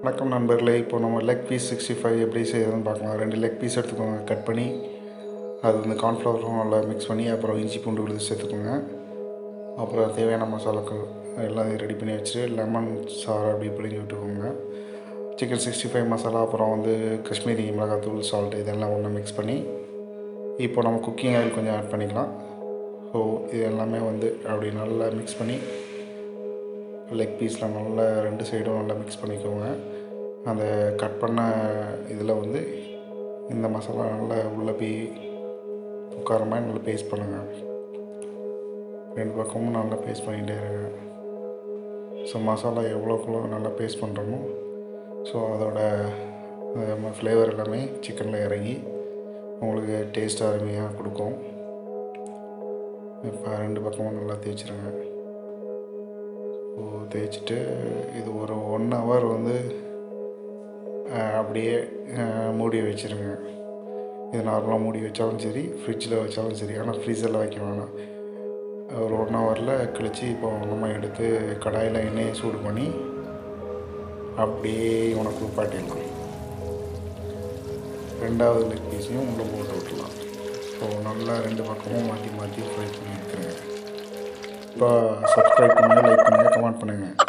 வணக்கம் நண்பர்களே இப்போ நம்ம லெக் பீஸ் சிக்ஸ்டி ஃபைவ் எப்படி செய்யறதுன்னு பார்க்கலாம் ரெண்டு லெக் பீஸ் எடுத்துக்கோங்க கட் பண்ணி அது வந்து கார்ன்ஃப்ளவரும் நல்லா மிக்ஸ் பண்ணி அப்புறம் இஞ்சி பூண்டு விழுது சேர்த்துக்கோங்க அப்புறம் தேவையான மசாலாக்கள் எல்லாம் ரெடி பண்ணி வச்சுட்டு லெமன் சாறு அப்படி பிழிஞ்சு விட்டுக்கோங்க சிக்கன் சிக்ஸ்டி ஃபைவ் மசாலா அப்புறம் வந்து காஷ்மீரி மிளகாத்தூள் சால்ட் இதெல்லாம் ஒன்று மிக்ஸ் பண்ணி இப்போ நம்ம குக்கிங் ஆயில் கொஞ்சம் ஆட் பண்ணிக்கலாம் ஸோ இது எல்லாமே வந்து அப்படி நல்லா மிக்ஸ் பண்ணி லெக் பீஸில் நல்லா ரெண்டு சைடும் நல்லா மிக்ஸ் பண்ணிக்கோங்க அந்த கட் பண்ண இதில் வந்து இந்த மசாலா நல்லா உள்ளே போய் உட்கார மாதிரி நல்லா பேஸ்ட் பண்ணுங்கள் ரெண்டு பக்கமும் நல்லா பேஸ்ட் பண்ணிகிட்டே இருங்க ஸோ மசாலா எவ்வளோக்குள்ளோ நல்லா பேஸ்ட் பண்ணுறோமோ ஸோ அதோட ஃப்ளேவர் எல்லாமே சிக்கனில் இறங்கி உங்களுக்கு டேஸ்ட் அருமையாக கொடுக்கும் இப்போ ரெண்டு பக்கமும் நல்லா தேய்ச்சிருங்க ஸோ தேய்ச்சிட்டு இது ஒரு ஒன் ஹவர் வந்து அஹ், அப்படியே அஹ், மூடி வச்சுருங்க இது நார்மலாக மூடி வச்சாலும் சரி ஃப்ரிட்ஜில் வச்சாலும் சரி ஆனால் ஃப்ரீசரில் வைக்க வேணாம் ஒரு ஒன் ஹவரில் கழித்து இப்போ நம்ம எடுத்து கடாயில் எண்ணெயை சூடு பண்ணி அப்படியே உனக்கு பாட்டிடலாம் ரெண்டாவது லெக் பீஸையும் உள்ளே போட்டு விட்டுலாம் ஸோ நல்லா ரெண்டு பக்கமும் மாற்றி மாற்றி ஃப்ரை பண்ணி எடுத்துருங்க இப்போ சப்ஸ்கிரைப் பண்ணுங்கள் லைக் பண்ணுங்கள் கமெண்ட் பண்ணுங்கள்